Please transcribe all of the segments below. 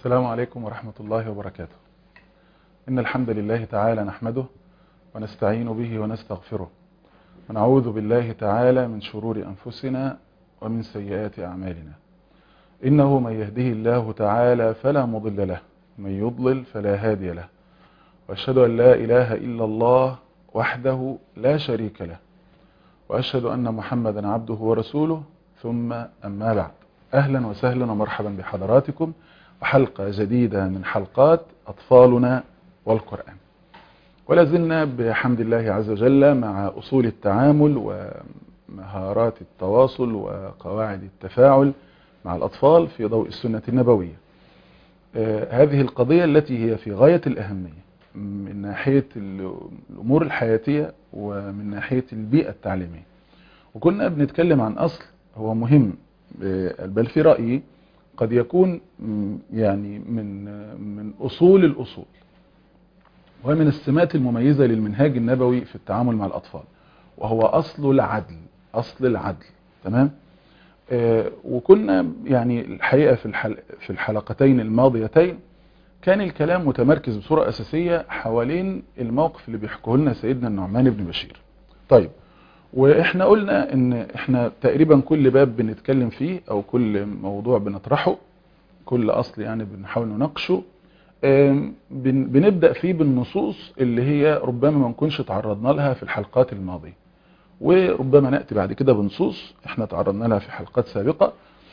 السلام عليكم ورحمة الله وبركاته إن الحمد لله تعالى نحمده ونستعين به ونستغفره ونعوذ بالله تعالى من شرور أنفسنا ومن سيئات أعمالنا إنه من يهده الله تعالى فلا مضل له من يضلل فلا هادي له وأشهد أن لا إله إلا الله وحده لا شريك له وأشهد أن محمدا عبده ورسوله ثم أما بعد أهلا وسهلا ومرحبا بحضراتكم وحلقة جديدة من حلقات أطفالنا والقرآن ولا زلنا بحمد الله عز وجل مع أصول التعامل ومهارات التواصل وقواعد التفاعل مع الأطفال في ضوء السنة النبوية آه هذه القضية التي هي في غاية الأهمية من ناحية الأمور الحياتية ومن ناحية البيئة التعليمية وكنا بنتكلم عن أصل هو مهم بل في رأيي قد يكون يعني من من أصول الأصول ومن السمات المميزة للمنهاج النبوي في التعامل مع الأطفال وهو أصل العدل أصل العدل تمام آه وكنا يعني الحقيقة في, الحل في الحلقتين الماضيتين كان الكلام متمركز بصورة أساسية حوالين الموقف اللي بيحكوه لنا سيدنا النعمان بن بشير طيب واحنا قلنا ان احنا تقريبا كل باب بنتكلم فيه او كل موضوع بنطرحه كل اصل يعني بنحاول نناقشه بنبدأ فيه بالنصوص اللي هي ربما ما نكونش تعرضنا لها في الحلقات الماضية وربما نأتي بعد كده بنصوص احنا تعرضنا لها في حلقات سابقة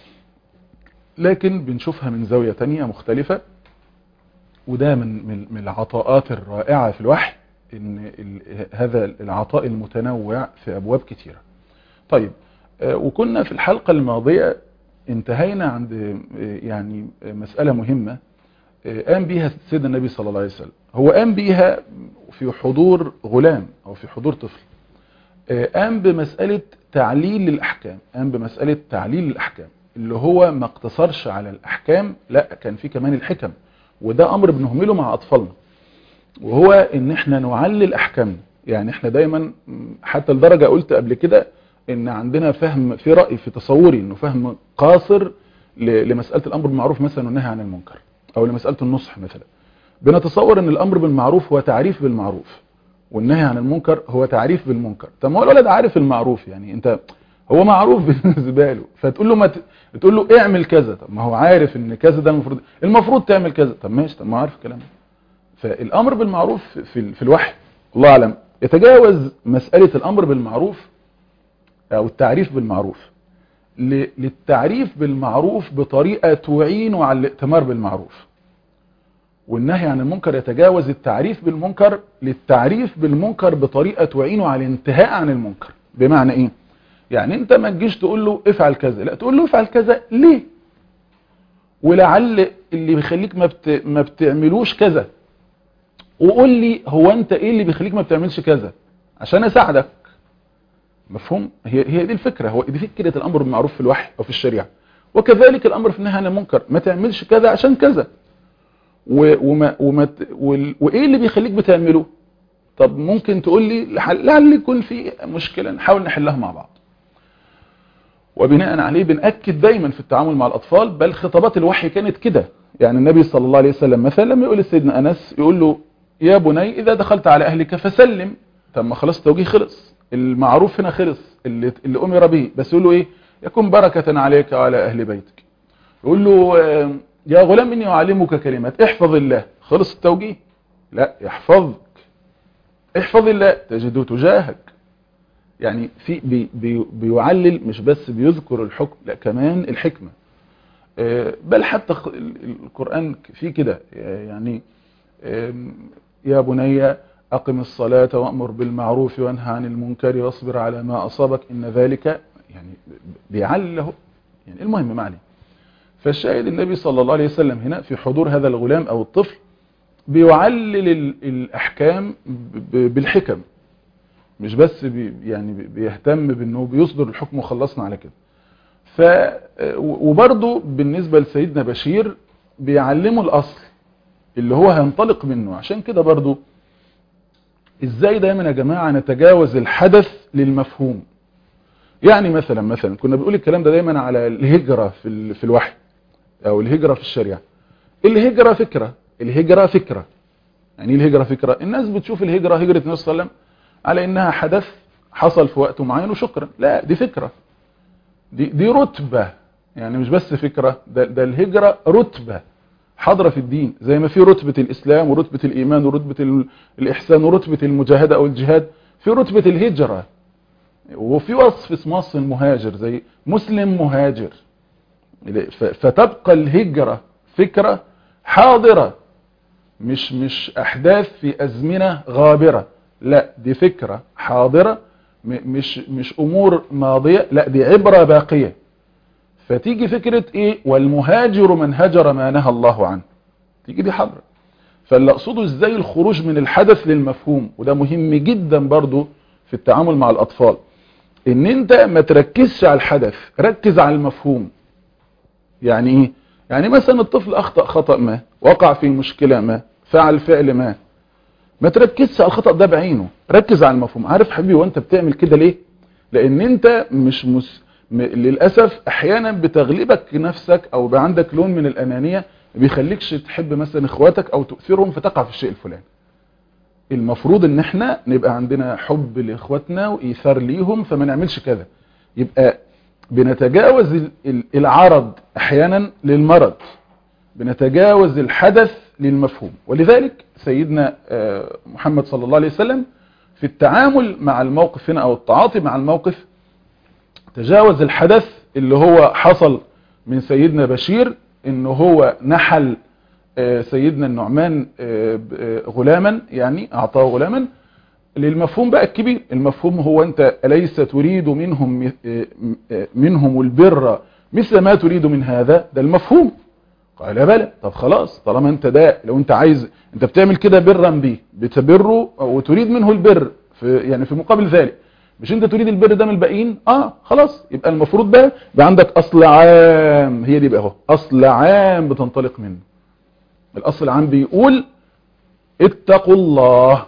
لكن بنشوفها من زاوية تانية مختلفة وده من من العطاءات الرائعة في الوحي ان هذا العطاء المتنوع في ابواب كتيرة طيب وكنا في الحلقة الماضية انتهينا عند يعني مسألة مهمة قام بيها سيدنا النبي صلى الله عليه وسلم هو قام بيها في حضور غلام او في حضور طفل قام بمسألة تعليل الأحكام قام بمسألة تعليل الأحكام اللي هو ما اقتصرش على الأحكام لا كان في كمان الحكم وده أمر بنهمله مع أطفالنا وهو ان احنا نعلل احكامنا يعني احنا دايما حتى لدرجة قلت قبل كده ان عندنا فهم في رأي في تصوري انه فهم قاصر لمسألة الامر بالمعروف مثلا والنهي عن المنكر او لمسألة النصح مثلا بنتصور ان الامر بالمعروف هو تعريف بالمعروف والنهي عن المنكر هو تعريف بالمنكر طب ما هو الولد عارف المعروف يعني انت هو معروف بالنسبه له فتقول له ما ت... تقول له اعمل كذا طب ما هو عارف ان كذا ده المفروض المفروض تعمل كذا طب ماشي طب ما عارف الكلام ده فالامر بالمعروف في في الوحي الله اعلم يتجاوز مسألة الامر بالمعروف او التعريف بالمعروف للتعريف بالمعروف بطريقة تعين على الائتمار بالمعروف والنهي عن المنكر يتجاوز التعريف بالمنكر للتعريف بالمنكر بطريقة تعين على الانتهاء عن المنكر بمعنى ايه يعني انت ما تجيش تقول له افعل كذا لا تقول له افعل كذا ليه ولعل اللي بيخليك ما, بت... ما بتعملوش كذا وقول لي هو انت ايه اللي بيخليك ما بتعملش كذا عشان اساعدك مفهوم هي هي دي الفكره هو دي فكره الامر بالمعروف في الوحي او في الشريعه وكذلك الامر في النهي عن المنكر ما تعملش كذا عشان كذا وما وما وايه اللي بيخليك بتعمله طب ممكن تقول لي لعل يكون في مشكله نحاول نحلها مع بعض وبناء عليه بنأكد دايما في التعامل مع الأطفال بل خطابات الوحي كانت كده يعني النبي صلى الله عليه وسلم مثلا لما يقول لسيدنا أنس يقول له يا بني إذا دخلت على أهلك فسلم طب ما خلاص التوجيه خلص المعروف هنا خلص اللي, اللي أمر به بس يقول له إيه يكون بركة عليك وعلى أهل بيتك يقول له يا غلام إني أعلمك كلمات احفظ الله خلص التوجيه لا يحفظك احفظ الله تجده تجاهك يعني في بي بي بيعلل مش بس بيذكر الحكم لا كمان الحكمة بل حتى القرآن في كده يعني يا بني أقم الصلاة وأمر بالمعروف وانهى عن المنكر واصبر على ما أصابك إن ذلك يعني بيعلل له يعني المهم معنى فالشاهد النبي صلى الله عليه وسلم هنا في حضور هذا الغلام أو الطفل بيعلل الأحكام بالحكم مش بس بي يعني بيهتم بأنه بيصدر الحكم وخلصنا على كده ف وبرضه بالنسبة لسيدنا بشير بيعلموا الأصل اللي هو هينطلق منه عشان كده برضو ازاي دايما يا جماعة نتجاوز الحدث للمفهوم يعني مثلا مثلا كنا بنقول الكلام ده دايما على الهجرة في, في الوحي او الهجرة في الشريعة الهجرة فكرة الهجرة فكرة يعني ايه الهجرة فكرة الناس بتشوف الهجرة هجرة النبي صلى الله عليه وسلم على انها حدث حصل في وقت معين وشكرا لا دي فكرة دي, دي رتبة يعني مش بس فكرة ده, ده الهجرة رتبة حاضرة في الدين زي ما في رتبة الإسلام ورتبة الإيمان ورتبة الإحسان ورتبة المجاهدة أو الجهاد في رتبة الهجرة وفي وصف اسمه وصف المهاجر زي مسلم مهاجر فتبقى الهجرة فكرة حاضرة مش مش أحداث في أزمنة غابرة لا دي فكرة حاضرة مش مش أمور ماضية لا دي عبرة باقية فتيجي فكرة ايه والمهاجر من هجر ما نهى الله عنه تيجي دي حضرة فاللي اقصده ازاي الخروج من الحدث للمفهوم وده مهم جدا برضو في التعامل مع الاطفال ان انت ما تركزش على الحدث ركز على المفهوم يعني ايه يعني مثلا الطفل اخطأ خطأ ما وقع في مشكلة ما فعل فعل ما ما تركزش على الخطأ ده بعينه ركز على المفهوم عارف حبيبي وانت بتعمل كده ليه لان انت مش مس... للأسف احيانا بتغلبك نفسك او بقى عندك لون من الانانية بيخليكش تحب مثلا اخواتك او تؤثرهم فتقع في الشيء الفلاني المفروض ان احنا نبقى عندنا حب لاخواتنا وايثار ليهم فما نعملش كذا يبقى بنتجاوز العرض احيانا للمرض بنتجاوز الحدث للمفهوم ولذلك سيدنا محمد صلى الله عليه وسلم في التعامل مع الموقف هنا او التعاطي مع الموقف تجاوز الحدث اللي هو حصل من سيدنا بشير انه هو نحل سيدنا النعمان غلاما يعني اعطاه غلاما للمفهوم بقى الكبير المفهوم هو انت أليس تريد منهم منهم البر مثل ما تريد من هذا ده المفهوم قال بلى طب خلاص طالما انت ده لو انت عايز انت بتعمل كده برا به بتبره وتريد منه البر في يعني في مقابل ذلك مش انت تريد البر ده من الباقيين اه خلاص يبقى المفروض بقى يبقى عندك اصل عام هي دي بقى اهو اصل عام بتنطلق منه الاصل العام بيقول اتقوا الله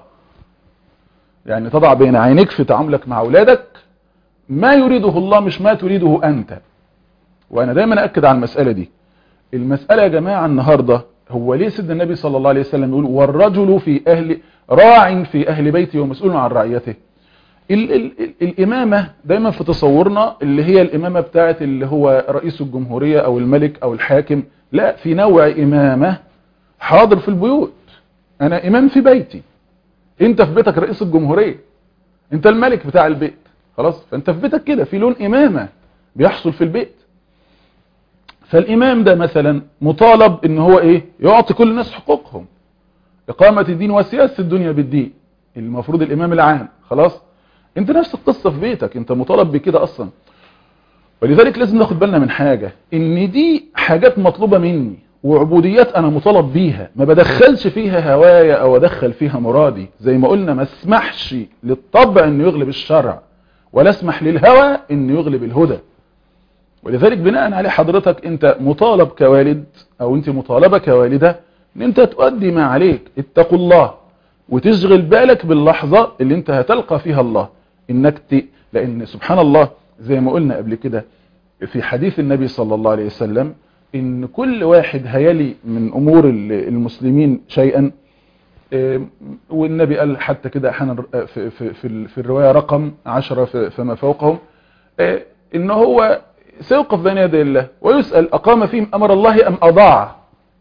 يعني تضع بين عينيك في تعاملك مع اولادك ما يريده الله مش ما تريده انت وانا دايما اكد على المسألة دي المسألة يا جماعة النهاردة هو ليه سيدنا النبي صلى الله عليه وسلم يقول والرجل في اهل راع في اهل بيته ومسؤول عن رعيته ال ال ال الامامة دايما في تصورنا اللي هي الامامة بتاعت اللي هو رئيس الجمهورية او الملك او الحاكم لا في نوع امامة حاضر في البيوت انا امام في بيتي انت في بيتك رئيس الجمهورية انت الملك بتاع البيت خلاص فانت في بيتك كده في لون امامة بيحصل في البيت فالامام ده مثلا مطالب ان هو ايه يعطي كل الناس حقوقهم اقامة الدين وسياسة الدنيا بالدين المفروض الامام العام خلاص انت نفس القصة في بيتك انت مطالب بكده اصلا ولذلك لازم ناخد بالنا من حاجة ان دي حاجات مطلوبة مني وعبوديات انا مطالب بيها ما بدخلش فيها هوايا او ادخل فيها مرادي زي ما قلنا ما اسمحش للطبع انه يغلب الشرع ولا اسمح للهوى انه يغلب الهدى ولذلك بناء عليه حضرتك انت مطالب كوالد او انت مطالبة كوالدة ان انت تؤدي ما عليك اتقوا الله وتشغل بالك باللحظة اللي انت هتلقى فيها الله انك ت... لان سبحان الله زي ما قلنا قبل كده في حديث النبي صلى الله عليه وسلم ان كل واحد هيلي من امور المسلمين شيئا والنبي قال حتى كده احيانا في, في, في, في الرواية رقم عشرة فما فوقهم ان هو سيوقف بين يدي الله ويسأل اقام فيهم امر الله ام اضاع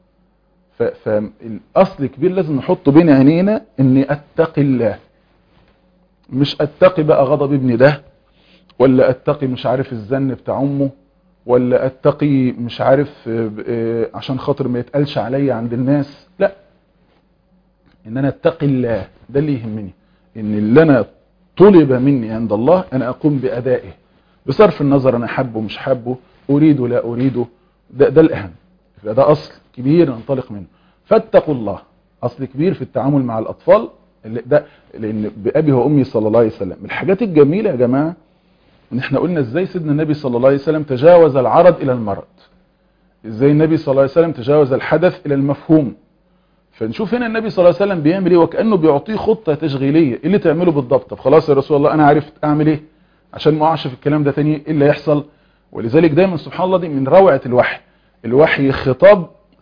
فالاصل كبير لازم نحطه بين عينينا اني اتقي الله مش اتقي بقى غضب ابني ده ولا اتقي مش عارف الزن بتاع امه ولا اتقي مش عارف عشان خاطر ما يتقالش عليا عند الناس لا ان انا اتقي الله ده اللي يهمني ان اللي انا طلب مني عند الله انا اقوم بادائه بصرف النظر انا حبه مش حبه اريده لا اريده ده, ده الاهم ده اصل كبير ننطلق منه فاتقوا الله اصل كبير في التعامل مع الاطفال ده لان بابي وامي صلى الله عليه وسلم الحاجات الجميله يا جماعه ان احنا قلنا ازاي سيدنا النبي صلى الله عليه وسلم تجاوز العرض الى المرض ازاي النبي صلى الله عليه وسلم تجاوز الحدث الى المفهوم فنشوف هنا النبي صلى الله عليه وسلم بيعمل ايه وكانه بيعطيه خطه تشغيليه ايه اللي تعمله بالضبط طب خلاص يا رسول الله انا عرفت اعمل ايه عشان ما اقعش في الكلام ده تاني ايه اللي يحصل ولذلك دايما سبحان الله دي من روعه الوحي الوحي خطاب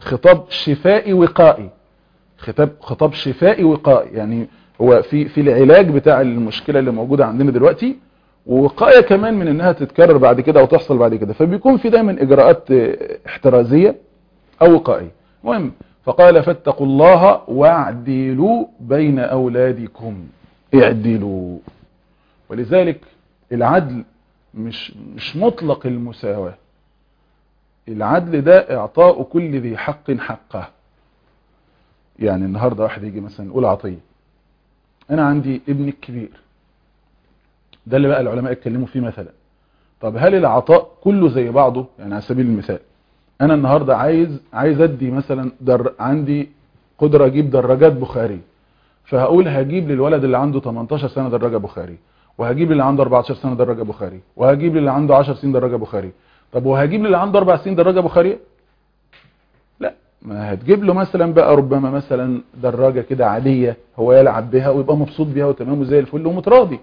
خطاب شفائي وقائي خطاب خطاب شفائي وقائي يعني هو في في العلاج بتاع المشكله اللي موجوده عندنا دلوقتي ووقايه كمان من انها تتكرر بعد كده او تحصل بعد كده فبيكون في دايما اجراءات احترازيه او وقائيه المهم فقال فاتقوا الله واعدلوا بين اولادكم اعدلوا ولذلك العدل مش مش مطلق المساواه العدل ده اعطاء كل ذي حق حقه يعني النهارده واحد يجي مثلا يقول عطيه انا عندي ابني الكبير ده اللي بقى العلماء اتكلموا فيه مثلا طب هل العطاء كله زي بعضه يعني على سبيل المثال انا النهارده عايز عايز ادي مثلا در عندي قدره اجيب دراجات بخاري فهقول هجيب للولد اللي عنده 18 سنه دراجه بخاري وهجيب للي عنده 14 سنه دراجه بخاري وهجيب للي عنده 10 سنين دراجه بخاري طب وهجيب للي عنده 4 سنين دراجه بخاريه لا ما هتجيب له مثلا بقى ربما مثلا دراجه كده عاديه هو يلعب بها ويبقى مبسوط بيها وتمام وزي الفل ومتراضي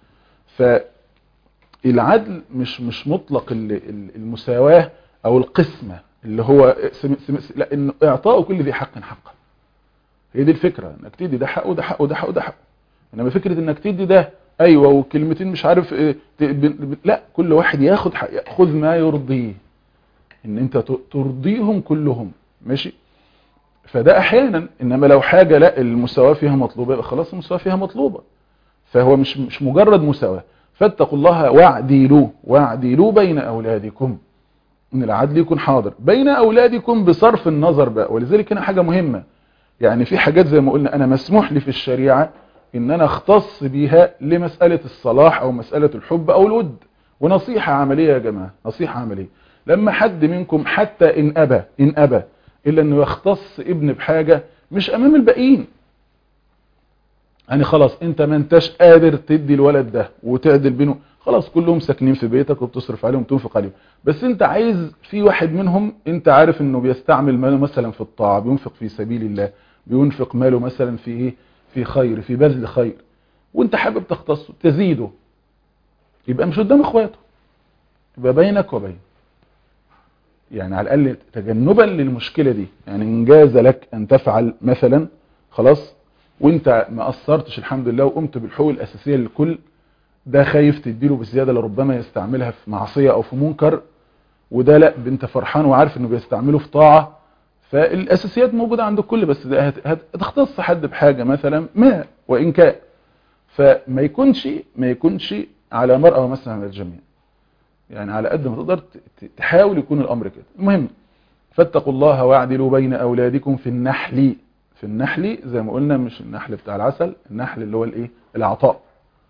فالعدل مش مش مطلق المساواه او القسمه اللي هو سم سم لا انه اعطاء كل ذي حق حقه هي دي الفكره انك تدي ده حقه ده حقه ده حقه ده حقه انما فكره انك تدي ده ايوه وكلمتين مش عارف إيه لا كل واحد ياخد خذ ما يرضيه ان انت ترضيهم كلهم ماشي فده احيانا انما لو حاجه لا المساواه فيها مطلوبه يبقى خلاص المساواه فيها مطلوبه فهو مش مش مجرد مساواه فاتقوا الله واعدلوا واعدلوا بين اولادكم ان العدل يكون حاضر بين اولادكم بصرف النظر بقى ولذلك هنا حاجه مهمه يعني في حاجات زي ما قلنا انا مسموح لي في الشريعه ان انا اختص بيها لمساله الصلاح او مساله الحب او الود ونصيحه عمليه يا جماعه نصيحه عمليه لما حد منكم حتى ان ابى ان ابى الا انه يختص ابن بحاجه مش امام الباقيين يعني خلاص انت ما انتش قادر تدي الولد ده وتعدل بينه خلاص كلهم ساكنين في بيتك وبتصرف عليهم وتنفق عليهم بس انت عايز في واحد منهم انت عارف انه بيستعمل ماله مثلا في الطاعه بينفق في سبيل الله بينفق ماله مثلا في ايه في خير في بذل خير وانت حابب تختصه تزيده يبقى مش قدام اخواته يبقى بينك وبين يعني على الاقل تجنبا للمشكله دي يعني ان جاز لك ان تفعل مثلا خلاص وانت ما قصرتش الحمد لله وقمت بالحقوق الاساسيه للكل ده خايف تديله بزياده لربما يستعملها في معصيه او في منكر وده لا انت فرحان وعارف انه بيستعمله في طاعه فالاساسيات موجوده عند الكل بس ده هتختص حد بحاجه مثلا ما وان كان فما يكونش ما يكونش على مرأة ومسمع من الجميع يعني على قد ما تقدر تحاول يكون الامر كده المهم فاتقوا الله واعدلوا بين اولادكم في النحل في النحل زي ما قلنا مش النحل بتاع العسل النحل اللي هو الايه العطاء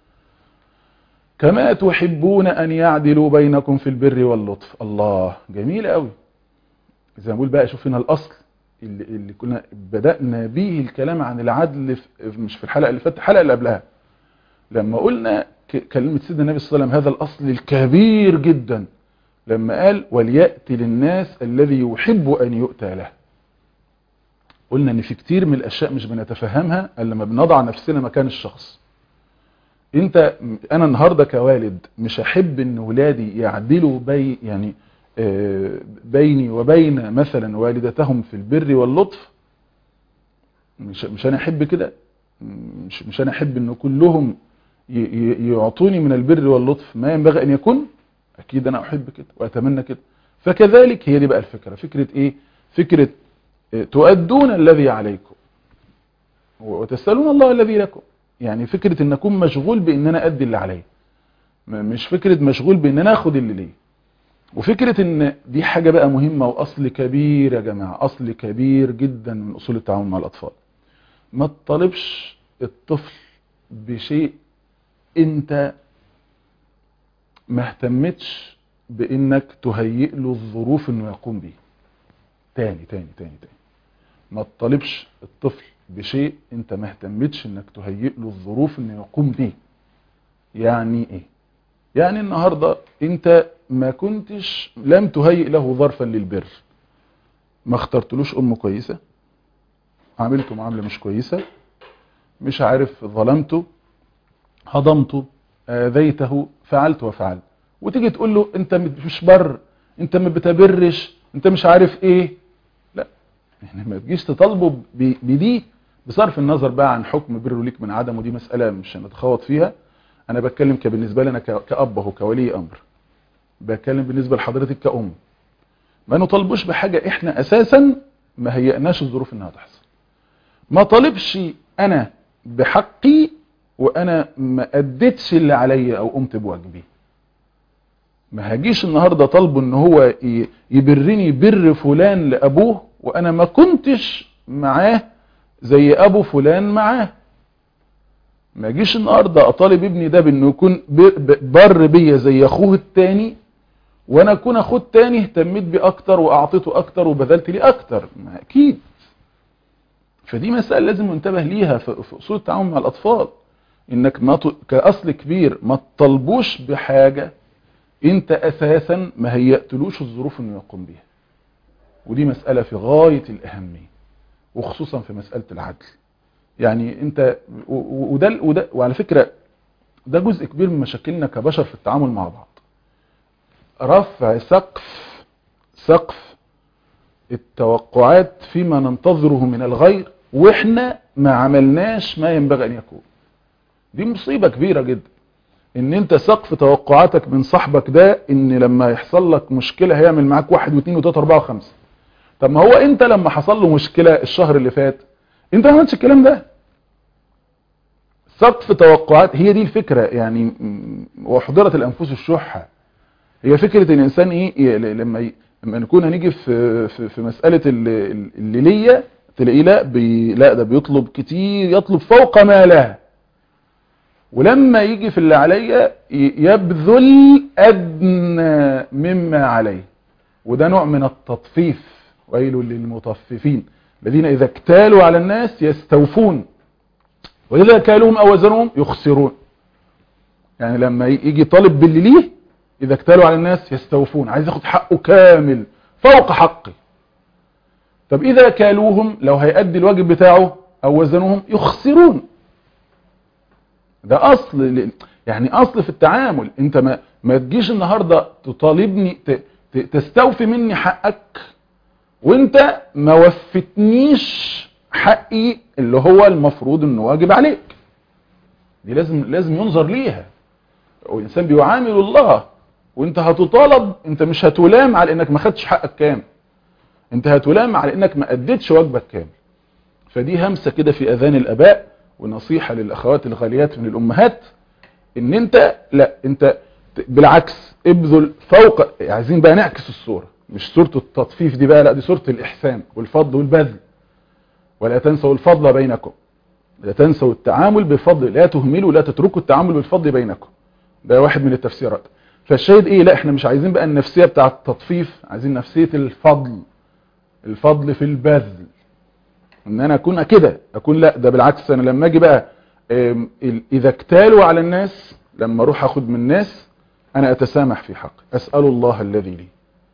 كما تحبون ان يعدلوا بينكم في البر واللطف الله جميل قوي زي ما بقول بقى شوف هنا الاصل اللي, اللي كنا بدأنا به الكلام عن العدل في مش في الحلقة اللي فاتت الحلقة اللي قبلها لما قلنا كلمة سيدنا النبي صلى الله عليه وسلم هذا الأصل الكبير جدا لما قال وليأتي للناس الذي يحب أن يؤتى له قلنا ان في كتير من الاشياء مش بنتفهمها الا لما بنضع نفسنا مكان الشخص انت انا النهارده كوالد مش هحب ان ولادي يعدلوا بي يعني بيني وبين مثلا والدتهم في البر واللطف مش مش انا احب كده مش مش انا احب ان كلهم يعطوني من البر واللطف ما ينبغي ان يكون اكيد انا احب كده واتمنى كده فكذلك هي دي بقى الفكره فكره ايه فكره تؤدون الذي عليكم وتسالون الله الذي لكم يعني فكره ان اكون مشغول بان انا ادي اللي عليا مش فكره مشغول بان انا اخد اللي ليه وفكرة ان دي حاجة بقى مهمة واصل كبير يا جماعة اصل كبير جدا من اصول التعامل مع الاطفال ما تطالبش الطفل بشيء انت ما اهتمتش بانك تهيئ له الظروف انه يقوم بيه تاني تاني تاني تاني ما تطالبش الطفل بشيء انت ما اهتمتش انك تهيئ له الظروف انه يقوم بيه يعني ايه يعني النهاردة انت ما كنتش لم تهيئ له ظرفا للبر ما اخترتلوش ام كويسة عملته معاملة مش كويسة مش عارف ظلمته هضمته اذيته فعلت وفعلت وتيجي تقول له انت مش بر انت ما بتبرش انت مش عارف ايه لا يعني ما تجيش تطالبه ب- بدي بصرف النظر بقى عن حكم بره ليك من عدم ودي مسألة مش هنتخوض فيها انا بتكلم كبالنسبة لنا ك- كأب اهو كولي امر بتكلم بالنسبة لحضرتك كأم ما نطالبوش بحاجة احنا اساسا ما هيئناش الظروف انها تحصل ما طالبش انا بحقي وانا ما اديتش اللي عليا او قمت بواجبي ما هجيش النهاردة طالبه ان هو ي- يبرني بر فلان لابوه وانا ما كنتش معاه زي ابو فلان معاه ما اجيش النهاردة اطالب ابني ده بانه يكون بر- ب- بر بيا زي اخوه التاني وانا اكون اخوه التاني اهتميت بيه اكتر واعطيته اكتر وبذلت ليه اكتر ما اكيد فدي مسألة لازم ننتبه ليها في في اصول التعامل مع الاطفال انك ما ت... كاصل كبير ما تطالبوش بحاجة انت اساسا ما هيأتلوش الظروف انه يقوم بيها ودي مسألة في غاية الاهمية وخصوصا في مسألة العدل يعني انت و- و- وده وده وعلى فكرة ده جزء كبير من مشاكلنا كبشر في التعامل مع بعض رفع سقف سقف التوقعات فيما ننتظره من الغير واحنا ما عملناش ما ينبغي ان يكون دي مصيبة كبيرة جدا ان انت سقف توقعاتك من صاحبك ده ان لما يحصل لك مشكلة هيعمل معاك واحد واثنين وثلاثة اربعة وخمسة طب ما هو انت لما حصل له مشكلة الشهر اللي فات انت ما عملتش الكلام ده سقف توقعات هي دي الفكرة يعني م- وحضرت الانفس الشحة هي فكرة ان الانسان ايه ي- لما ي- لما نكون هنيجي في في, في مسألة ال- ال- اللي ليا تلاقيه لا بي لا ده بيطلب كتير يطلب فوق ما له ولما يجي في اللي عليا ي- يبذل ادنى مما عليه وده نوع من التطفيف ويل للمطففين الذين اذا اكتالوا على الناس يستوفون واذا كالوهم او وزنوهم يخسرون يعني لما يجي طالب باللي ليه اذا اكتالوا على الناس يستوفون عايز ياخد حقه كامل فوق حقه طب اذا كالوهم لو هيأدي الواجب بتاعه او وزنوهم يخسرون ده اصل ل- يعني اصل في التعامل انت ما ما تجيش النهارده تطالبني ت- ت- تستوفي مني حقك وانت ما وفتنيش حقي اللي هو المفروض انه واجب عليك دي لازم لازم ينظر ليها والانسان بيعامل الله وانت هتطالب انت مش هتلام على انك ما خدتش حقك كامل انت هتلام على انك ما اديتش واجبك كامل فدي همسة كده في اذان الاباء ونصيحة للاخوات الغاليات من الامهات ان انت لا انت ت- بالعكس ابذل فوق عايزين بقى نعكس الصورة مش صورة التطفيف دي بقى لا دي صورة الاحسان والفضل والبذل ولا تنسوا الفضل بينكم لا تنسوا التعامل بفضل لا تهملوا لا تتركوا التعامل بالفضل بينكم ده واحد من التفسيرات فالشاهد ايه لا احنا مش عايزين بقى النفسية بتاعة التطفيف عايزين نفسية الفضل الفضل في البذل ان انا اكون كده اكون لا ده بالعكس انا لما اجي بقى ام، ال- اذا اكتالوا على الناس لما اروح اخد من الناس انا اتسامح في حقي اسأل الله الذي لي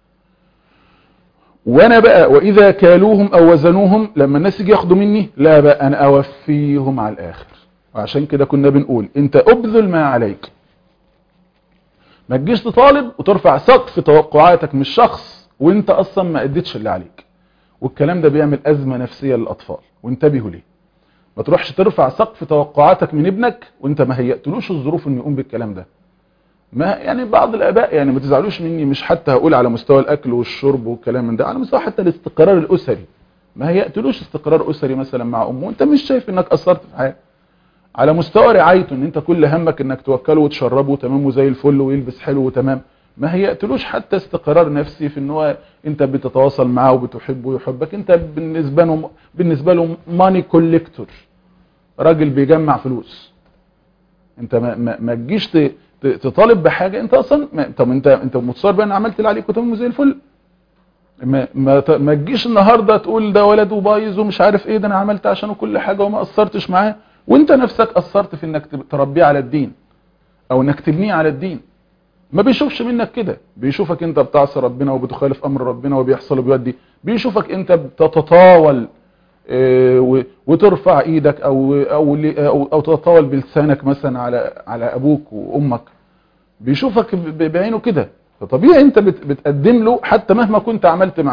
وانا بقى واذا كالوهم او وزنوهم لما الناس يجي ياخدوا مني لا بقى انا اوفيهم على الاخر وعشان كده كنا بنقول انت ابذل ما عليك ما تجيش تطالب وترفع سقف توقعاتك من الشخص وانت اصلا ما اديتش اللي عليك والكلام ده بيعمل ازمة نفسية للاطفال وانتبهوا ليه ما تروحش ترفع سقف توقعاتك من ابنك وانت ما هيأتلوش الظروف انه يقوم بالكلام ده ما يعني بعض الاباء يعني ما تزعلوش مني مش حتى هقول على مستوى الاكل والشرب والكلام من ده على مستوى حتى الاستقرار الاسري ما هيأتلوش استقرار اسري مثلا مع امه وانت مش شايف انك اثرت في حياته على مستوى رعايته ان انت كل همك انك توكله وتشربه تمام وزي الفل ويلبس حلو وتمام ما هيأتلوش حتى استقرار نفسي في ان هو انت بتتواصل معاه وبتحبه ويحبك انت بالنسبه له بالنسبه له ماني كوليكتور راجل بيجمع فلوس انت ما ما, ما تجيش ت- ت- تطالب بحاجه انت اصلا ما طب انت انت متصور بقى انا عملت اللي عليك وتمام زي الفل ما ما ت- ما تجيش النهارده تقول ده ولد وبايظ ومش عارف ايه ده انا عملت عشانه كل حاجه وما قصرتش معاه وانت نفسك قصرت في انك تب- تربيه على الدين او انك تبنيه على الدين ما بيشوفش منك كده بيشوفك انت بتعصي ربنا وبتخالف امر ربنا وبيحصل وبيودي بيشوفك انت بتتطاول اه، و- وترفع ايدك او او ل- او, أو تتطاول بلسانك مثلا على على ابوك وامك بيشوفك ب- ب- بعينه كده فطبيعي انت بت- بتقدم له حتى مهما كنت عملت معاه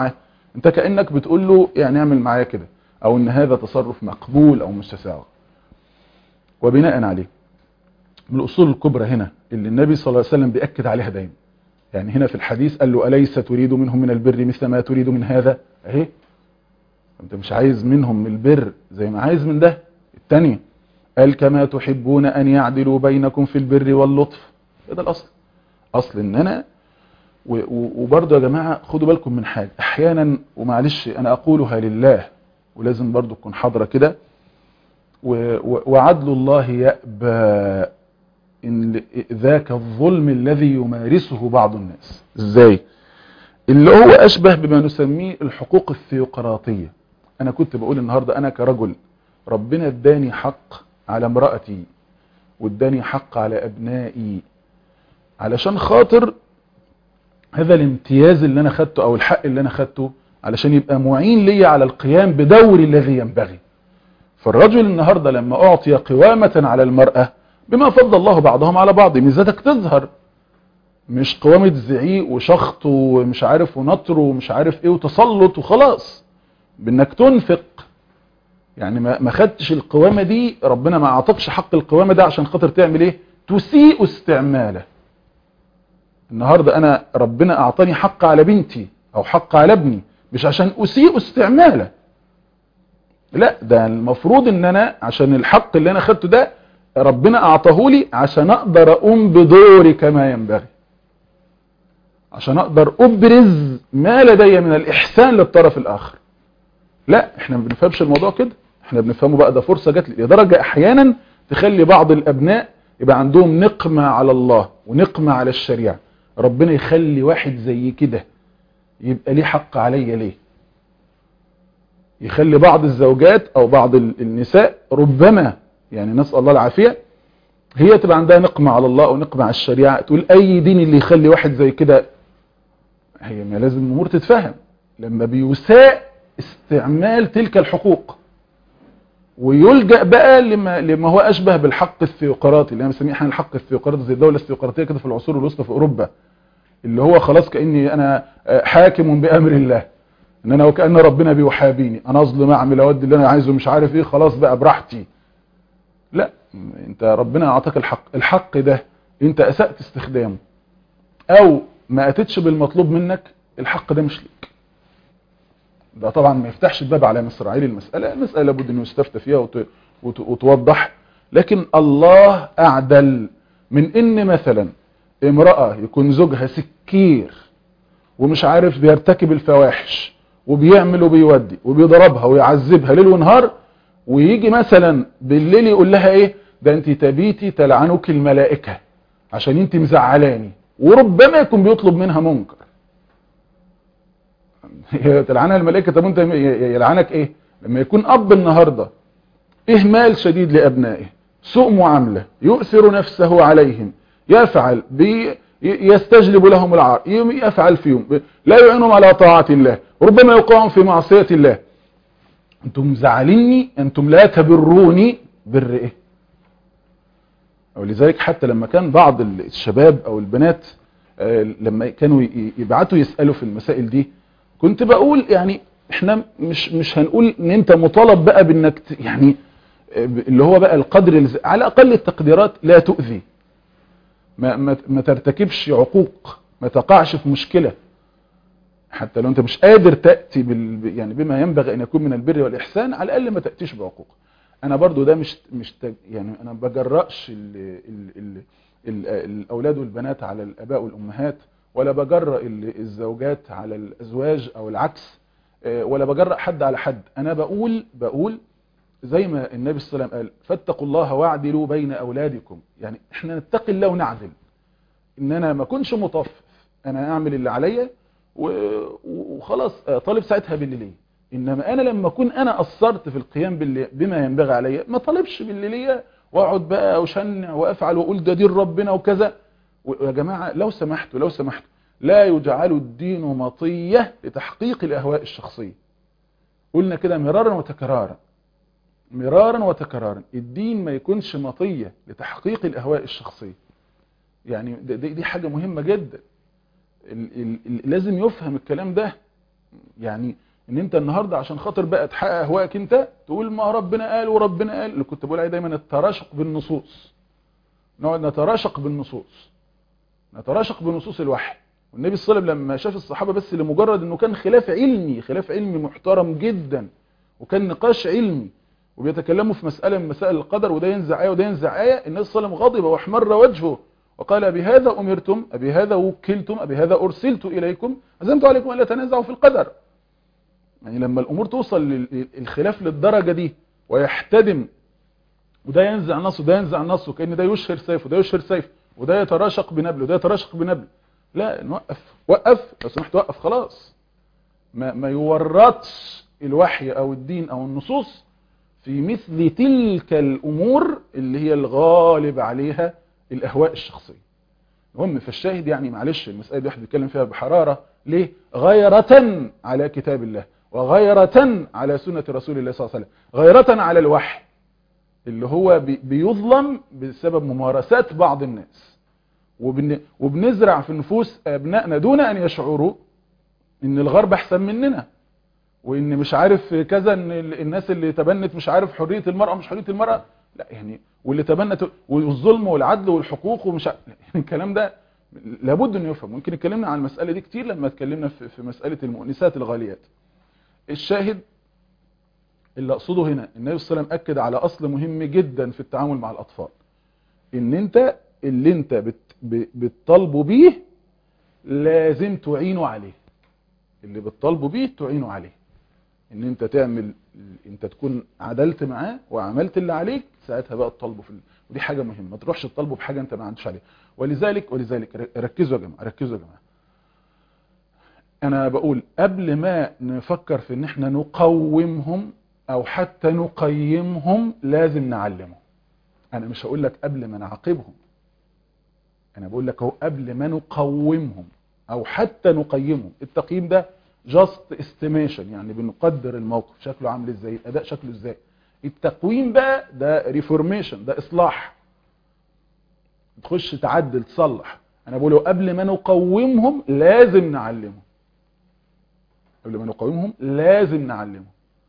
انت كانك بتقول له يعني اعمل معايا كده او ان هذا تصرف مقبول او مستساغ وبناء عليه من الاصول الكبرى هنا اللي النبي صلى الله عليه وسلم بياكد عليها دايما يعني هنا في الحديث قال له اليس تريد منهم من البر مثل ما تريد من هذا اهي انت مش عايز منهم البر زي ما عايز من ده الثانيه قال كما تحبون ان يعدلوا بينكم في البر واللطف ده الاصل اصل ان انا وبرضه يا جماعه خدوا بالكم من حاجه احيانا ومعلش انا اقولها لله ولازم برضه تكون حاضره كده وعدل الله يأبى إن ذاك الظلم الذي يمارسه بعض الناس ازاي اللي هو اشبه بما نسميه الحقوق الثيوقراطية انا كنت بقول النهاردة انا كرجل ربنا اداني حق على امرأتي واداني حق على ابنائي علشان خاطر هذا الامتياز اللي انا خدته او الحق اللي انا خدته علشان يبقى معين لي على القيام بدوري الذي ينبغي فالرجل النهاردة لما اعطي قوامة على المرأة بما فضل الله بعضهم على بعض ميزاتك تظهر مش قوامة زعيق وشخط ومش عارف ونطر ومش عارف ايه وتسلط وخلاص بانك تنفق يعني ما خدتش القوامة دي ربنا ما اعطكش حق القوامة ده عشان خاطر تعمل ايه تسيء استعماله النهاردة انا ربنا اعطاني حق على بنتي او حق على ابني مش عشان اسيء استعماله لا ده المفروض ان انا عشان الحق اللي انا خدته ده ربنا اعطاه لي عشان اقدر اقوم بدوري كما ينبغي عشان اقدر ابرز ما لدي من الاحسان للطرف الاخر لا احنا ما بنفهمش الموضوع كده احنا بنفهمه بقى ده فرصة جات لي لدرجة احيانا تخلي بعض الابناء يبقى عندهم نقمة على الله ونقمة على الشريعة ربنا يخلي واحد زي كده يبقى ليه حق عليا ليه يخلي بعض الزوجات او بعض النساء ربما يعني نسأل الله العافية هي تبقى عندها نقمة على الله او نقمة على الشريعة تقول اي دين اللي يخلي واحد زي كده هي ما لازم الامور تتفهم لما بيساء استعمال تلك الحقوق ويلجأ بقى لما, لما هو اشبه بالحق الثيوقراطي اللي انا بسميه احنا الحق الثيوقراطي زي الدولة الثيوقراطية كده في العصور الوسطى في اوروبا اللي هو خلاص كأني انا حاكم بامر الله ان انا وكأن ربنا بيحابيني انا اظلم اعمل اودي اللي انا عايزه مش عارف ايه خلاص بقى براحتي لا انت ربنا اعطاك الحق الحق ده انت اسأت استخدامه او ما اتتش بالمطلوب منك الحق ده مش ليك ده طبعا ما يفتحش الباب على مصراعيل المسألة المسألة لابد انه يستفتى فيها وت... وت... وتوضح لكن الله اعدل من ان مثلا امرأة يكون زوجها سكير ومش عارف بيرتكب الفواحش وبيعمل وبيودي وبيضربها ويعذبها ليل ونهار ويجي مثلا بالليل يقول لها ايه ده انت تبيتي تلعنك الملائكة عشان انت مزعلاني وربما يكون بيطلب منها منكر تلعنها الملائكة طب انت يلعنك ايه لما يكون اب النهاردة اهمال شديد لابنائه سوء معاملة يؤثر نفسه عليهم يفعل بي يستجلب لهم العار يفعل فيهم لا يعينهم على طاعة الله ربما يوقعهم في معصية الله انتم زعلني انتم لا تبروني بر ايه ولذلك حتى لما كان بعض الشباب او البنات لما كانوا يبعتوا يسألوا في المسائل دي كنت بقول يعني احنا مش مش هنقول ان انت مطالب بقى بانك يعني اللي هو بقى القدر على اقل التقديرات لا تؤذي ما, ما, ما ترتكبش عقوق ما تقعش في مشكلة حتى لو انت مش قادر تأتي بال يعني بما ينبغي ان يكون من البر والإحسان على الأقل ما تأتيش بعقوق انا برضو ده مش مش يعني انا بجرأش ال ال ال ال الاولاد والبنات على الاباء والامهات ولا بجرأ الزوجات على الازواج او العكس ولا بجرأ حد على حد انا بقول بقول زي ما النبي صلى الله عليه وسلم قال فاتقوا الله واعدلوا بين اولادكم يعني احنا نتقي الله ونعدل ان انا ما اكونش مطفف انا اعمل اللي عليا وخلاص طالب ساعتها باللي ليا انما انا لما اكون انا قصرت في القيام باللي بما ينبغي عليا ما طالبش باللي ليا واقعد بقى وشنع وافعل واقول ده دين ربنا وكذا ويا جماعه لو سمحتوا لو سمحتوا لا يجعل الدين مطيه لتحقيق الاهواء الشخصيه قلنا كده مرارا وتكرارا مرارا وتكرارا الدين ما يكونش مطية لتحقيق الأهواء الشخصية يعني دي, دي حاجة مهمة جدا ال ال ال لازم يفهم الكلام ده يعني ان انت النهارده عشان خاطر بقى تحقق اهواءك انت تقول ما ربنا قال وربنا قال اللي كنت بقول عليه دايما التراشق بالنصوص نقعد نتراشق بالنصوص نتراشق بنصوص الوحي والنبي صلى الله عليه وسلم لما شاف الصحابه بس لمجرد انه كان خلاف علمي خلاف علمي محترم جدا وكان نقاش علمي وبيتكلموا في مساله من مسائل القدر وده ينزع ايه وده ينزع ايه النبي صلى الله عليه وسلم غضب واحمر وجهه وقال بهذا امرتم بهذا وكلتم بهذا ارسلت اليكم عزمت عليكم الا تنازعوا في القدر يعني لما الامور توصل للخلاف للدرجه دي ويحتدم وده ينزع نص وده ينزع نص وكأن ده يشهر سيف وده يشهر سيف وده يتراشق بنبل وده يتراشق بنبل لا نوقف وقف لو سمحت وقف خلاص ما, ما يورطش الوحي او الدين او النصوص في مثل تلك الامور اللي هي الغالب عليها الاهواء الشخصيه المهم فالشاهد يعني معلش المساله دي واحد بيتكلم فيها بحراره ليه غيرة على كتاب الله وغيرة على سنة رسول الله صلى الله عليه وسلم غيرة على الوحي اللي هو بيظلم بسبب ممارسات بعض الناس وبن وبنزرع في نفوس ابنائنا دون ان يشعروا ان الغرب احسن مننا وان مش عارف كذا ان الناس اللي تبنت مش عارف حريه المراه مش حريه المراه لا يعني واللي تبنت والظلم والعدل والحقوق ومش يعني الكلام ده لابد انه يفهم ممكن اتكلمنا عن المساله دي كتير لما اتكلمنا في مساله المؤنسات الغاليات الشاهد اللي اقصده هنا النبي صلى الله عليه وسلم اكد على اصل مهم جدا في التعامل مع الاطفال ان انت اللي انت بت بتطالبه بيه لازم تعينه عليه اللي بتطالبه بيه تعينه عليه ان انت تعمل انت تكون عدلت معاه وعملت اللي عليك ساعتها بقى تطالبه في ال... ودي حاجه مهمه ما تروحش تطالبه بحاجه انت ما عندكش عليها ولذلك ولذلك ركزوا يا جماعه ركزوا يا جماعه انا بقول قبل ما نفكر في ان احنا نقومهم او حتى نقيمهم لازم نعلمهم انا مش هقول لك قبل ما نعاقبهم انا بقول لك اهو قبل ما نقومهم او حتى نقيمهم التقييم ده جاست استيميشن يعني بنقدر الموقف شكله عامل ازاي الاداء شكله ازاي التقويم بقى ده ريفورميشن ده اصلاح تخش تعدل تصلح انا بقوله قبل ما نقومهم لازم نعلمهم قبل ما نقومهم لازم نعلمهم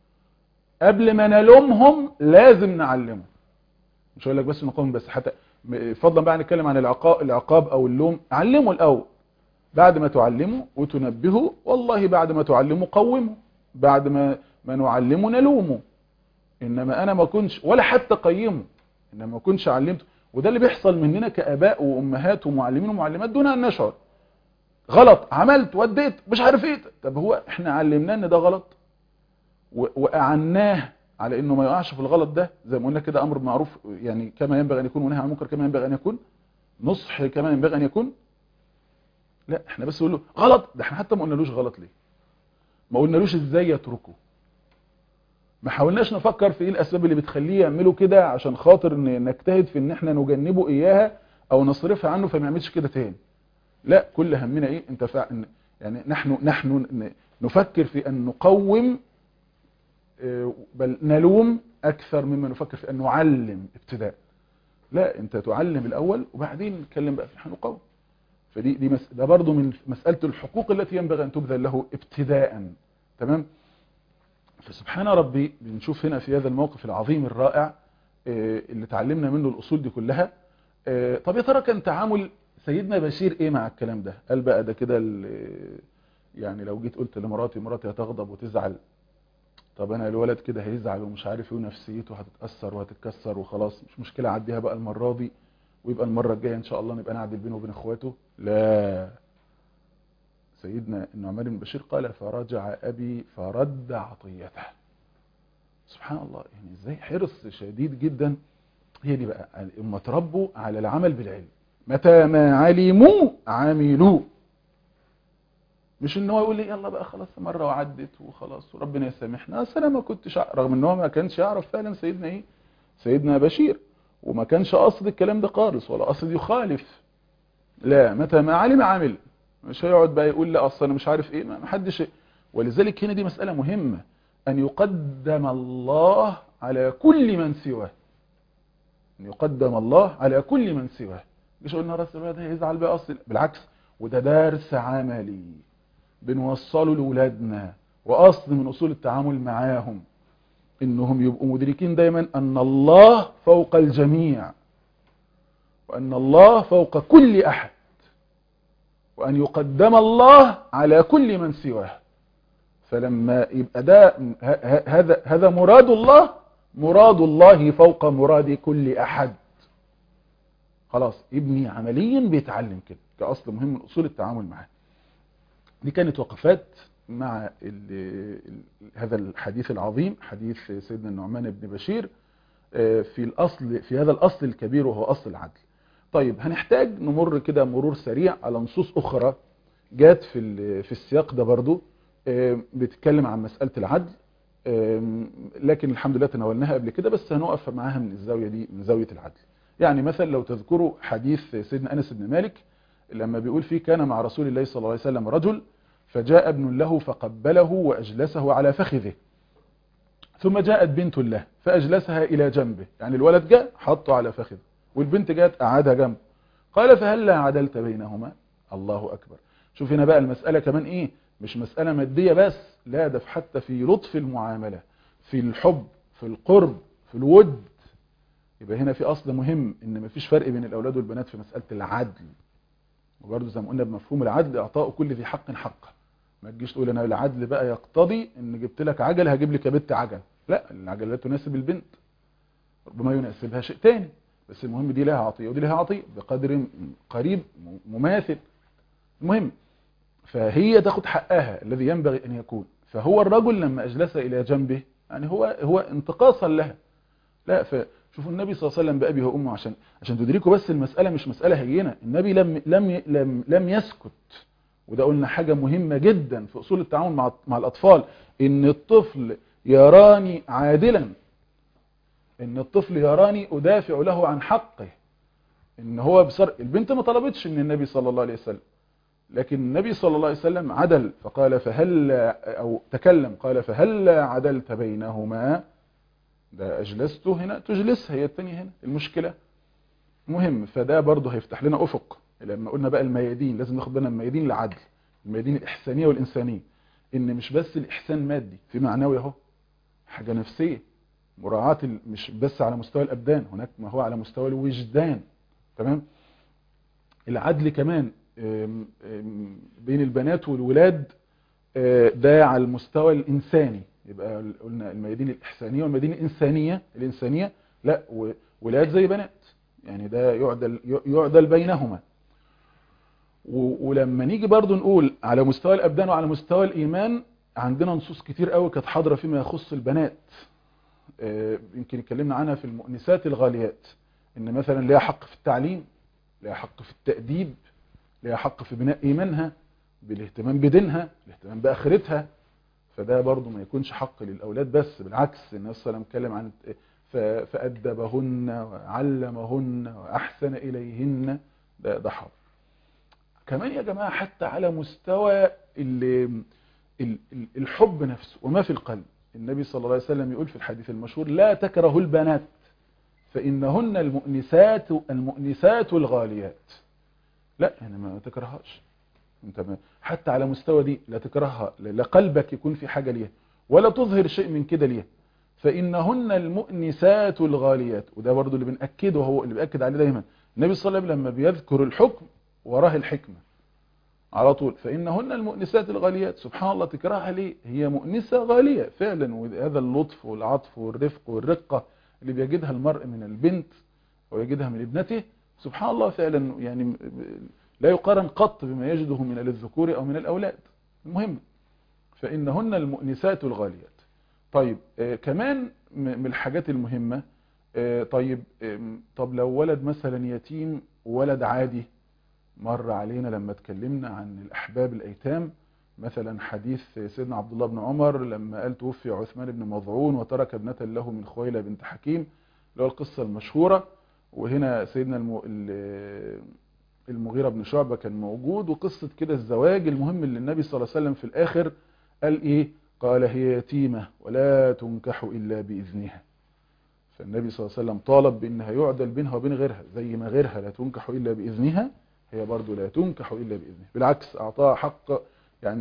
قبل ما نلومهم لازم نعلمهم مش هقول لك بس نقوم بس حتى فضلا بقى نتكلم عن العقاب العقاب او اللوم علموا الاول بعد ما تعلموا وتنبهوا والله بعد ما تعلموا قوموا بعد ما ما نعلمه نلومه انما انا ما كنتش ولا حتى قيمه انما ما كنتش علمته وده اللي بيحصل مننا كاباء وامهات ومعلمين ومعلمات دون ان نشعر غلط عملت وديت مش عارف ايه طب هو احنا علمناه ان ده غلط واعناه على انه ما يقعش في الغلط ده زي ما قلنا كده امر معروف يعني كما ينبغي ان يكون ونهي عن المنكر كما ينبغي ان يكون نصح كما ينبغي ان يكون لا احنا بس نقول له غلط ده احنا حتى ما قلنالوش غلط ليه ما قلنالوش ازاي يتركه ما حاولناش نفكر في ايه الاسباب اللي بتخليه يعمله كده عشان خاطر ان نجتهد في ان احنا نجنبه اياها او نصرفها عنه فما يعملش كده تاني لا كل همنا ايه انت فع... يعني نحن نحن نفكر في ان نقوم بل نلوم اكثر مما نفكر في ان نعلم ابتداء لا انت تعلم الاول وبعدين نتكلم بقى في هنقوم فدي دي مس... ده برضه من مساله الحقوق التي ينبغي ان تبذل له ابتداء تمام فسبحان ربي بنشوف هنا في هذا الموقف العظيم الرائع اللي تعلمنا منه الاصول دي كلها طب يا ترى كان تعامل سيدنا بشير ايه مع الكلام ده قال بقى ده كده يعني لو جيت قلت لمراتي مراتي هتغضب وتزعل طب انا الولد كده هيزعل ومش عارف ايه ونفسيته هتتاثر وهتتكسر وخلاص مش مشكله اعديها بقى المره دي ويبقى المره الجايه ان شاء الله نبقى نعدل بينه وبين اخواته لا سيدنا النعمان بن بشير قال فرجع ابي فرد عطيته سبحان الله يعني ازاي حرص شديد جدا هي دي بقى هم تربوا على العمل بالعلم متى ما علموا عملوا مش ان هو يقول لي يلا بقى خلاص مره وعدت وخلاص وربنا يسامحنا اصل انا ما كنتش رغم ان هو ما كانش يعرف فعلا سيدنا ايه سيدنا بشير وما كانش قصد الكلام ده خالص ولا قصد يخالف لا متى ما علم عمل مش هيقعد بقى يقول لا اصل انا مش عارف ايه ما حدش ولذلك هنا دي مساله مهمه ان يقدم الله على كل من سواه ان يقدم الله على كل من سواه مش قلنا راس الولد هيزعل بقى اصل بالعكس وده درس عملي بنوصله لولادنا واصل من اصول التعامل معاهم انهم يبقوا مدركين دايما ان الله فوق الجميع وان الله فوق كل احد وان يقدم الله على كل من سواه فلما يبقى ده هذا هذا مراد الله مراد الله فوق مراد كل احد خلاص ابني عمليا بيتعلم كده كاصل مهم من اصول التعامل معاه دي كانت وقفات مع ال ال هذا الحديث العظيم حديث سيدنا النعمان بن بشير في الاصل في هذا الاصل الكبير وهو اصل العدل طيب هنحتاج نمر كده مرور سريع على نصوص اخرى جات في في السياق ده برضو بتتكلم عن مسألة العدل لكن الحمد لله تناولناها قبل كده بس هنقف معاها من الزاوية دي من زاوية العدل يعني مثلا لو تذكروا حديث سيدنا أنس بن مالك لما بيقول فيه كان مع رسول الله صلى الله عليه وسلم رجل فجاء ابن له فقبله وأجلسه على فخذه ثم جاءت بنت له فأجلسها إلى جنبه يعني الولد جاء حطه على فخذه والبنت جاءت قعدها جنبه قال فهل لا عدلت بينهما الله أكبر شوف هنا بقى المسألة كمان إيه مش مسألة مادية بس لا ده حتى في لطف المعاملة في الحب في القرب في الود يبقى هنا في أصل مهم إن مفيش فرق بين الأولاد والبنات في مسألة العدل وبرضه زي ما قلنا بمفهوم العدل إعطاء كل ذي حق حقه ما تجيش تقول أنا العدل بقى يقتضي إن جبت لك عجل هجيب لك يا بنت عجل لا العجل لا تناسب البنت ربما يناسبها شيء تاني بس المهم دي لها عطية ودي لها عطية بقدر قريب مماثل المهم فهي تاخد حقها الذي ينبغي أن يكون فهو الرجل لما أجلس إلى جنبه يعني هو هو انتقاصا لها لا فشوفوا النبي صلى الله عليه وسلم بأبيه وأمه عشان عشان تدركوا بس المسألة مش مسألة هينة النبي لم لم لم لم يسكت وده قلنا حاجة مهمة جدا في أصول التعامل مع مع الأطفال إن الطفل يراني عادلا إن الطفل يراني أدافع له عن حقه إن هو بصر البنت ما طلبتش من النبي صلى الله عليه وسلم لكن النبي صلى الله عليه وسلم عدل فقال فهل أو تكلم قال فهل عدلت بينهما ده أجلسته هنا تجلسها هي التانية هنا المشكلة مهم فده برضه هيفتح لنا أفق لما قلنا بقى الميادين لازم ناخد بالنا الميادين العدل الميادين الإحسانية والإنسانية إن مش بس الإحسان مادي في معنوي أهو حاجة نفسية مراعاة مش بس على مستوى الأبدان هناك ما هو على مستوى الوجدان تمام العدل كمان بين البنات والولاد ده على المستوى الإنساني يبقى قلنا الميادين الإحسانية والميادين الإنسانية الإنسانية لا ولاد زي بنات يعني ده يعدل, يعدل بينهما ولما نيجي برضو نقول على مستوى الأبدان وعلى مستوى الإيمان عندنا نصوص كتير قوي كانت حاضرة فيما يخص البنات يمكن اتكلمنا عنها في المؤنسات الغاليات ان مثلا ليها حق في التعليم ليها حق في التأديب ليها حق في بناء إيمانها بالاهتمام بدينها الاهتمام بآخرتها فده برضو ما يكونش حق للأولاد بس بالعكس النبي صلى الله عليه وسلم اتكلم عن فأدبهن وعلمهن وأحسن إليهن ده, ده حق كمان يا جماعة حتى على مستوى الحب نفسه وما في القلب النبي صلى الله عليه وسلم يقول في الحديث المشهور لا تكره البنات فإنهن المؤنسات المؤنسات الغاليات لا يعني ما تكرهاش انت حتى على مستوى دي لا تكرهها لا قلبك يكون في حاجة ليها ولا تظهر شيء من كده ليها فإنهن المؤنسات الغاليات وده برضو اللي بنأكده هو اللي بيأكد عليه دايما النبي صلى الله عليه وسلم لما بيذكر الحكم وراه الحكمة على طول فإنهن المؤنسات الغاليات سبحان الله تكرهها ليه هي مؤنسة غالية فعلا وهذا اللطف والعطف والرفق والرقة اللي بيجدها المرء من البنت ويجدها من ابنته سبحان الله فعلا يعني لا يقارن قط بما يجده من الذكور أو من الأولاد المهم فإنهن المؤنسات الغاليات طيب آه كمان من الحاجات المهمة آه طيب آه طب لو ولد مثلا يتيم ولد عادي مر علينا لما اتكلمنا عن الأحباب الأيتام مثلا حديث سيدنا عبد الله بن عمر لما قال توفي عثمان بن مضعون وترك ابنة له من خويلة بنت حكيم اللي هو القصة المشهورة وهنا سيدنا المغيرة بن شعبة كان موجود وقصة كده الزواج المهم اللي النبي صلى الله عليه وسلم في الآخر قال إيه قال هي يتيمة ولا تنكح إلا بإذنها فالنبي صلى الله عليه وسلم طالب بأنها يعدل بينها وبين غيرها زي ما غيرها لا تنكح إلا بإذنها هي برضو لا تنكح إلا بإذنه بالعكس أعطاها حق يعني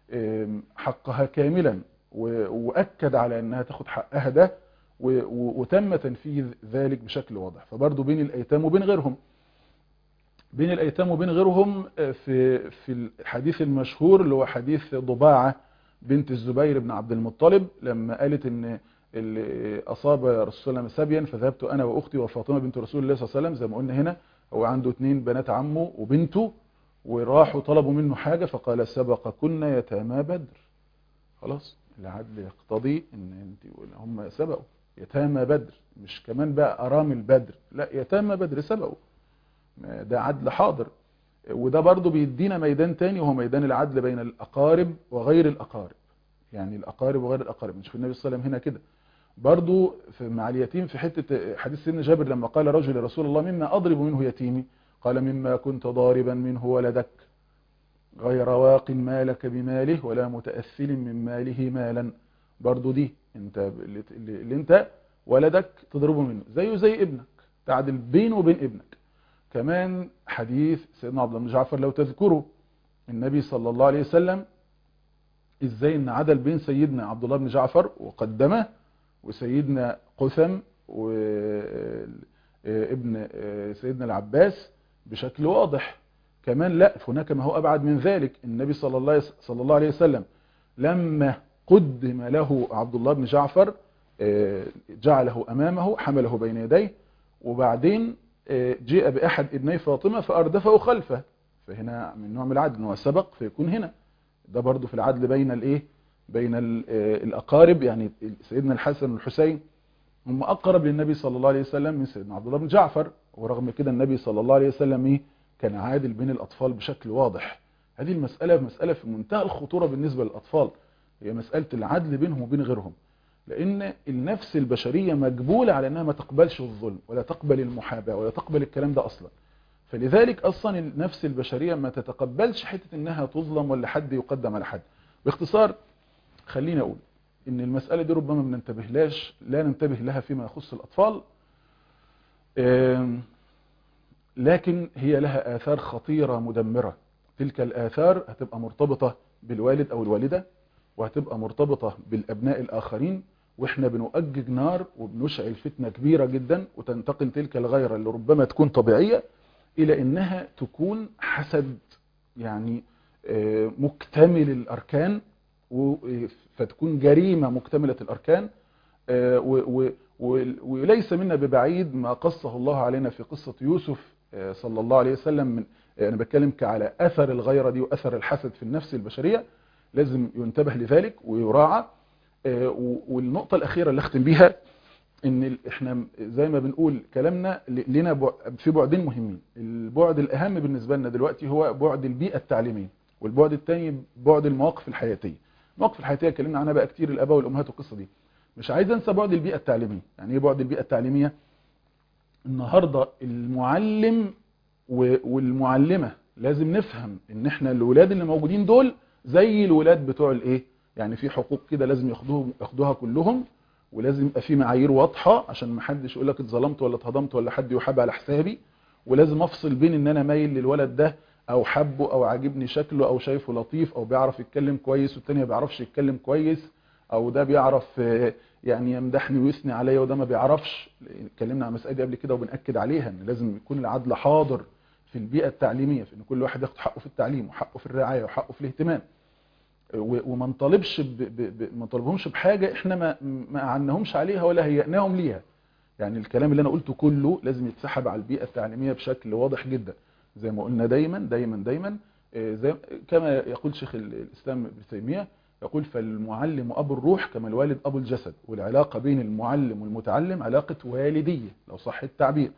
حقها كاملا وأكد على أنها تاخد حقها ده وتم تنفيذ ذلك بشكل واضح فبرضه بين الأيتام وبين غيرهم بين الأيتام وبين غيرهم في في الحديث المشهور اللي هو حديث ضباعة بنت الزبير بن عبد المطلب لما قالت ان اللي أصاب رسول الله سبيا فذهبت أنا وأختي وفاطمة بنت رسول الله صلى الله عليه وسلم زي ما قلنا هنا هو عنده اثنين بنات عمه وبنته وراحوا طلبوا منه حاجة فقال سبقكن يتامى بدر خلاص العدل يقتضي ان انت هم سبقوا يتامى بدر مش كمان بقى أرامل بدر لا يتامى بدر سبقوا ده عدل حاضر وده برضو بيدينا ميدان تاني وهو ميدان العدل بين الأقارب وغير الأقارب يعني الأقارب وغير الأقارب مش في النبي صلى الله عليه وسلم هنا كده برضو في مع اليتيم في حتة حديث سيدنا جابر لما قال رجل لرسول الله مما أضرب منه يتيمي قال مما كنت ضاربا منه ولدك غير واق مالك بماله ولا متأثل من ماله مالا برضو دي انت اللي, اللي انت ولدك تضربه منه زيه زي ابنك تعدل بينه وبين ابنك كمان حديث سيدنا عبد الله بن جعفر لو تذكروا النبي صلى الله عليه وسلم ازاي ان عدل بين سيدنا عبد الله بن جعفر وقدمه وسيدنا قثم وابن سيدنا العباس بشكل واضح كمان لا هناك ما هو ابعد من ذلك النبي صلى الله صلى الله عليه وسلم لما قدم له عبد الله بن جعفر جعله امامه حمله بين يديه وبعدين جاء بأحد ابني فاطمة فأردفه خلفه فهنا من نوع من العدل انه سبق فيكون هنا ده برضو في العدل بين الايه بين الأقارب يعني سيدنا الحسن والحسين هم أقرب للنبي صلى الله عليه وسلم من سيدنا عبد الله بن جعفر ورغم كده النبي صلى الله عليه وسلم ايه كان عادل بين الأطفال بشكل واضح هذه المسألة مسألة في منتهى الخطورة بالنسبة للأطفال هي مسألة العدل بينهم وبين غيرهم لأن النفس البشرية مجبولة على أنها ما تقبلش الظلم ولا تقبل المحاباة ولا تقبل الكلام ده أصلا فلذلك أصلا النفس البشرية ما تتقبلش حتة أنها تظلم ولا حد يقدم على حد باختصار خليني أقول أن المسألة دي ربما ما ننتبهلاش لا ننتبه لها فيما يخص الأطفال لكن هي لها آثار خطيرة مدمرة تلك الآثار هتبقى مرتبطة بالوالد أو الوالدة وهتبقى مرتبطة بالأبناء الآخرين وإحنا بنؤجج نار وبنشعل فتنة كبيرة جدا وتنتقل تلك الغيرة اللي ربما تكون طبيعية إلى إنها تكون حسد يعني مكتمل الأركان فتكون جريمة مكتملة الأركان وليس منا ببعيد ما قصه الله علينا في قصة يوسف صلى الله عليه وسلم من أنا بتكلم على أثر الغيرة دي وأثر الحسد في النفس البشرية لازم ينتبه لذلك ويراعى والنقطة الأخيرة اللي أختم بيها ان احنا زي ما بنقول كلامنا لنا في بعدين مهمين البعد الأهم بالنسبة لنا دلوقتي هو بعد البيئة التعليمية والبعد الثاني بعد المواقف الحياتية المواقف الحياتية اتكلمنا عنها بقى كتير الآباء والأمهات والقصة دي مش عايز انسى بعد البيئة التعليمية يعني ايه بعد البيئة التعليمية النهاردة المعلم والمعلمة لازم نفهم ان احنا الولاد اللي موجودين دول زي الولاد بتوع الايه يعني في حقوق كده لازم ياخدوهم ياخدوها كلهم ولازم يبقى في معايير واضحه عشان ما حدش يقول لك اتظلمت ولا اتهضمت ولا حد يحاب على حسابي ولازم افصل بين ان انا مايل للولد ده او حبه او عاجبني شكله او شايفه لطيف او بيعرف يتكلم كويس والتاني ما بيعرفش يتكلم كويس او ده بيعرف يعني يمدحني ويثني عليا وده ما بيعرفش اتكلمنا عن المساله دي قبل كده وبناكد عليها ان لازم يكون العدل حاضر في البيئه التعليميه في ان كل واحد ياخد حقه في التعليم وحقه في الرعايه وحقه في الاهتمام وما نطالبش ما نطالبهمش بحاجه احنا ما ما عناهمش عليها ولا هيئناهم ليها يعني الكلام اللي انا قلته كله لازم يتسحب على البيئه التعليميه بشكل واضح جدا زي ما قلنا دايما دايما دايما زي كما يقول شيخ الاسلام ابن تيميه يقول فالمعلم ابو الروح كما الوالد ابو الجسد والعلاقه بين المعلم والمتعلم علاقه والديه لو صح التعبير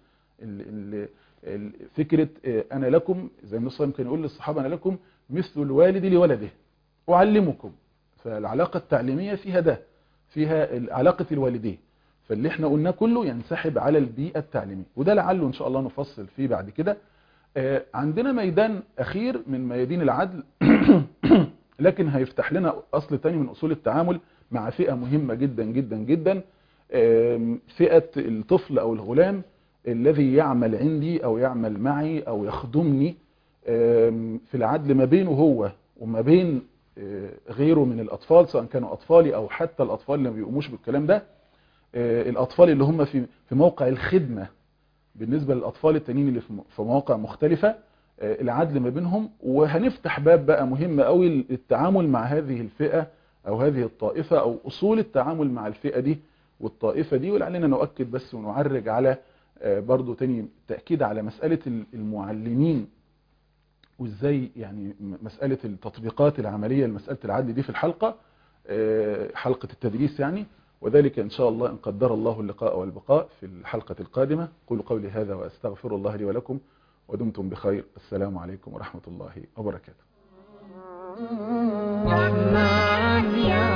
فكره انا لكم زي النبي صلى الله عليه وسلم كان يقول للصحابه انا لكم مثل الوالد لولده أعلمكم فالعلاقة التعليمية فيها ده فيها علاقة الوالدين فاللي احنا قلناه كله ينسحب على البيئة التعليمية وده لعله ان شاء الله نفصل فيه بعد كده عندنا ميدان اخير من ميادين العدل لكن هيفتح لنا اصل تاني من اصول التعامل مع فئة مهمة جدا جدا جدا فئة الطفل او الغلام الذي يعمل عندي او يعمل معي او يخدمني في العدل ما بينه هو وما بين غيره من الأطفال سواء كانوا أطفالي أو حتى الأطفال اللي ما بيقوموش بالكلام ده الأطفال اللي هم في في موقع الخدمة بالنسبة للأطفال التانيين اللي في مواقع مختلفة العدل ما بينهم وهنفتح باب بقى مهم قوي التعامل مع هذه الفئة أو هذه الطائفة أو أصول التعامل مع الفئة دي والطائفة دي ولعلنا نؤكد بس ونعرج على برضو تاني تأكيد على مسألة المعلمين وازاي يعني مسألة التطبيقات العملية لمسألة العدل دي في الحلقة حلقة التدريس يعني وذلك إن شاء الله إن قدر الله اللقاء والبقاء في الحلقة القادمة قولوا قولي هذا وأستغفر الله لي ولكم ودمتم بخير السلام عليكم ورحمة الله وبركاته رحمن يا